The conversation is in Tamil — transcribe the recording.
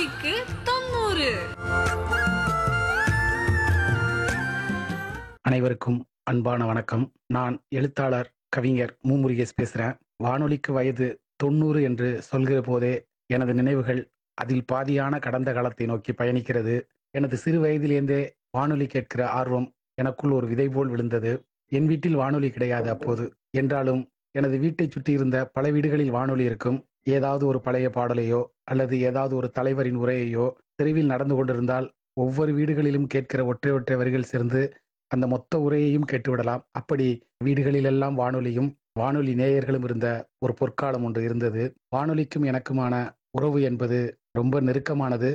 வானொலிக்கு தொண்ணூறு அனைவருக்கும் அன்பான வணக்கம் நான் எழுத்தாளர் கவிஞர் மூமுருகேஷ் பேசுறேன் வானொலிக்கு வயது தொண்ணூறு என்று சொல்கிற போதே எனது நினைவுகள் அதில் பாதியான கடந்த காலத்தை நோக்கி பயணிக்கிறது எனது சிறு வயதிலேருந்தே வானொலி கேட்கிற ஆர்வம் எனக்குள் ஒரு விதை போல் விழுந்தது என் வீட்டில் வானொலி கிடையாது அப்போது என்றாலும் எனது வீட்டை சுற்றி இருந்த பல வீடுகளில் வானொலி இருக்கும் ஏதாவது ஒரு பழைய பாடலையோ அல்லது ஏதாவது ஒரு தலைவரின் உரையையோ தெருவில் நடந்து கொண்டிருந்தால் ஒவ்வொரு வீடுகளிலும் கேட்கிற ஒற்றை ஒற்றை வரிகள் சேர்ந்து அந்த மொத்த உரையையும் கேட்டுவிடலாம் அப்படி வீடுகளிலெல்லாம் வானொலியும் வானொலி நேயர்களும் இருந்த ஒரு பொற்காலம் ஒன்று இருந்தது வானொலிக்கும் எனக்குமான உறவு என்பது ரொம்ப நெருக்கமானது